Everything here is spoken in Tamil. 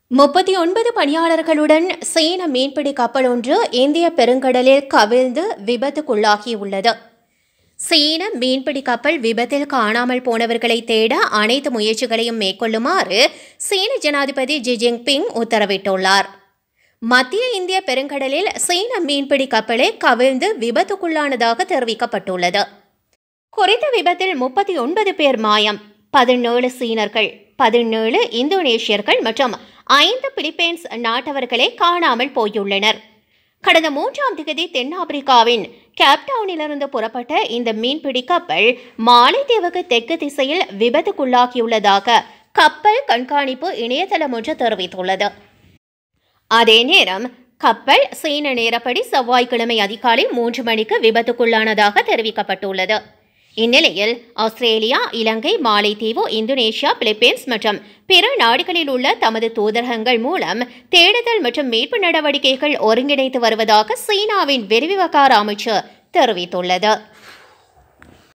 முப்பத்தி ஒன்பது பணியாளர்களுடன் சீன மீன்பிடி கப்பல் ஒன்று இந்திய பெருங்கடலில் கவிழ்ந்து விபத்துக்குள்ளாகியுள்ளது சீன மீன்பிடி கப்பல் விபத்தில் காணாமல் போனவர்களை தேட அனைத்து முயற்சிகளையும் மேற்கொள்ளுமாறு சீன ஜனாதிபதி ஜி ஜின்பிங் உத்தரவிட்டுள்ளார் மத்திய இந்திய பெருங்கடலில் சீன மீன்பிடி கப்பலே கவிழ்ந்து விபத்துக்குள்ளானதாக தெரிவிக்கப்பட்டுள்ளது குறித்த விபத்தில் முப்பத்தி ஒன்பது பேர் மாயம் பதினேழு சீனர்கள் பதினேழு இந்தோனேஷியர்கள் மற்றும் ஐந்து பிலிப்பைன்ஸ் நாட்டவர்களே காணாமல் போயுள்ளனர் கடந்த மூன்றாம் திகதி தென்னாப்பிரிக்காவின் கேப்டவுனிலிருந்து புறப்பட்ட இந்த மீன்பிடி கப்பல் மாலைத்தீவுக்கு தெற்கு திசையில் விபத்துக்குள்ளாகியுள்ளதாக கப்பல் கண்காணிப்பு இணையதளம் ஒன்று தெரிவித்துள்ளது அதே நேரம் கப்பல் சீன நேரப்படி செவ்வாய்க்கிழமை அதிகாலை மூன்று மணிக்கு விபத்துக்குள்ளானதாக தெரிவிக்கப்பட்டுள்ளது இந்நிலையில் ஆஸ்திரேலியா இலங்கை மாலைத்தீவு இந்தோனேஷியா பிலிப்பைன்ஸ் மற்றும் பிற நாடுகளில் உள்ள தமது தூதரகங்கள் மூலம் தேடுதல் மற்றும் மீட்பு நடவடிக்கைகள் ஒருங்கிணைத்து வருவதாக சீனாவின் வெளிவிவகார அமைச்சர் தெரிவித்துள்ளது